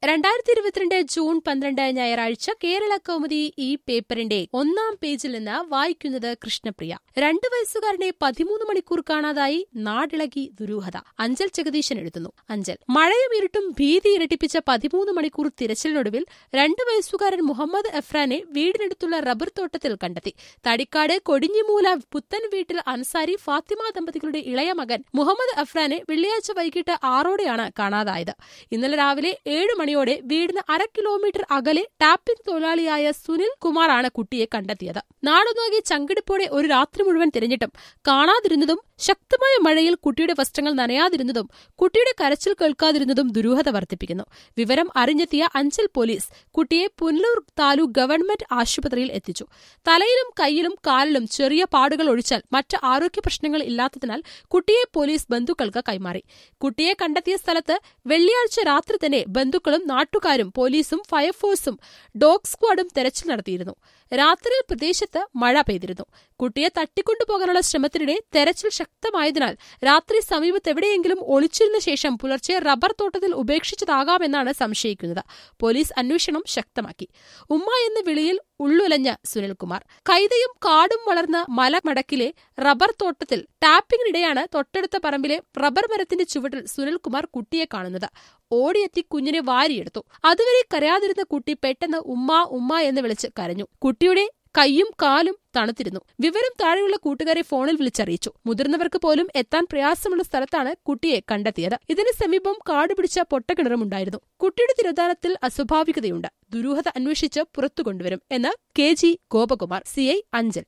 രണ്ടായിരത്തി ഇരുപത്തിരണ്ട് ജൂൺ പന്ത്രണ്ട് ഞായറാഴ്ച കേരള കൗമുദി ഈ പേപ്പറിന്റെ ഒന്നാം പേജിൽ നിന്ന് വായിക്കുന്നത് കൃഷ്ണപ്രിയ രണ്ടു വയസ്സുകാരനെ പതിമൂന്ന് മണിക്കൂർ കാണാതായി നാടിളകി ദുരൂഹത അഞ്ചൽ ജഗദീശൻ എഴുതുന്നു അഞ്ചൽ മഴയും ഇരുട്ടും ഭീതി ഇരട്ടിപ്പിച്ച പതിമൂന്ന് മണിക്കൂർ തിരച്ചിലിനൊടുവിൽ രണ്ടു വയസ്സുകാരൻ മുഹമ്മദ് എഫ്രാനെ വീടിനടുത്തുള്ള റബ്ബർ തോട്ടത്തിൽ കണ്ടെത്തി തടിക്കാട് കൊടിഞ്ഞിമൂല പുത്തൻ വീട്ടിൽ അൻസാരി ഫാത്തിമ ദമ്പതികളുടെ ഇളയ മകൻ മുഹമ്മദ് അഫ്രാനെ വെള്ളിയാഴ്ച വൈകിട്ട് ആറോടെയാണ് കാണാതായത് ഇന്നലെ രാവിലെ ഏഴ് മണിയോടെ വീടിന് അര കിലോമീറ്റർ അകലെ ടാപ്പിംഗ് തൊഴിലാളിയായ സുനിൽ കുമാറാണ് കുട്ടിയെ കണ്ടെത്തിയത് നാടൊന്നാകെ ചങ്കിടിപ്പോടെ ഒരു രാത്രി മുഴുവൻ തിരഞ്ഞിട്ടും കാണാതിരുന്നതും ശക്തമായ മഴയിൽ കുട്ടിയുടെ വസ്ത്രങ്ങൾ നനയാതിരുന്നതും കുട്ടിയുടെ കരച്ചിൽ കേൾക്കാതിരുന്നതും ദുരൂഹത വർദ്ധിപ്പിക്കുന്നു വിവരം അറിഞ്ഞെത്തിയ അഞ്ചൽ പോലീസ് കുട്ടിയെ പുനലൂർ താലൂക്ക് ഗവൺമെന്റ് ആശുപത്രിയിൽ എത്തിച്ചു തലയിലും കൈയിലും കാലിലും ചെറിയ പാടുകൾ ഒഴിച്ചാൽ മറ്റ് ആരോഗ്യ പ്രശ്നങ്ങൾ ഇല്ലാത്തതിനാൽ കുട്ടിയെ പോലീസ് ബന്ധുക്കൾക്ക് കൈമാറി കുട്ടിയെ കണ്ടെത്തിയ സ്ഥലത്ത് വെള്ളിയാഴ്ച രാത്രി തന്നെ ബന്ധുക്കളും നാട്ടുകാരും പോലീസും ഫയർഫോഴ്സും ഡോഗ് സ്ക്വാഡും തെരച്ചിൽ നടത്തിയിരുന്നു രാത്രിയിൽ പ്രദേശത്ത് മഴ പെയ്തിരുന്നു കുട്ടിയെ തട്ടിക്കൊണ്ടുപോകാനുള്ള ശ്രമത്തിനിടെ തെരച്ചിൽ ശക്തമായതിനാൽ രാത്രി സമീപത്ത് എവിടെയെങ്കിലും ഒളിച്ചിരുന്ന ശേഷം പുലർച്ചെ റബ്ബർ തോട്ടത്തിൽ ഉപേക്ഷിച്ചതാകാമെന്നാണ് സംശയിക്കുന്നത് പോലീസ് അന്വേഷണം ശക്തമാക്കി ഉമ്മ എന്ന വിളിയിൽ ഉള്ളുലഞ്ഞ സുനിൽകുമാർ കൈതയും കാടും വളർന്ന മലമടക്കിലെ റബ്ബർ തോട്ടത്തിൽ ടാപ്പിംഗിനിടെയാണ് തൊട്ടടുത്ത പറമ്പിലെ റബ്ബർ മരത്തിന്റെ ചുവട്ടിൽ സുനിൽകുമാർ കുട്ടിയെ കാണുന്നത് ഓടിയെത്തി കുഞ്ഞിനെ വാരിയെടുത്തു അതുവരെ കരയാതിരുന്ന കുട്ടി പെട്ടെന്ന് ഉമ്മ ഉമ്മ എന്ന് വിളിച്ച് കരഞ്ഞു കുട്ടിയുടെ കൈയും കാലും തണുത്തിരുന്നു വിവരം താഴെയുള്ള കൂട്ടുകാരെ ഫോണിൽ വിളിച്ചറിയിച്ചു മുതിർന്നവർക്ക് പോലും എത്താൻ പ്രയാസമുള്ള സ്ഥലത്താണ് കുട്ടിയെ കണ്ടെത്തിയത് ഇതിന് സമീപം കാടുപിടിച്ച പൊട്ടക്കിണറുമുണ്ടായിരുന്നു കുട്ടിയുടെ തിരോധാനത്തിൽ അസ്വാഭാവികതയുണ്ട് ദുരൂഹത അന്വേഷിച്ച് പുറത്തു കൊണ്ടുവരും എന്ന് K G Gopakumar C I Anchal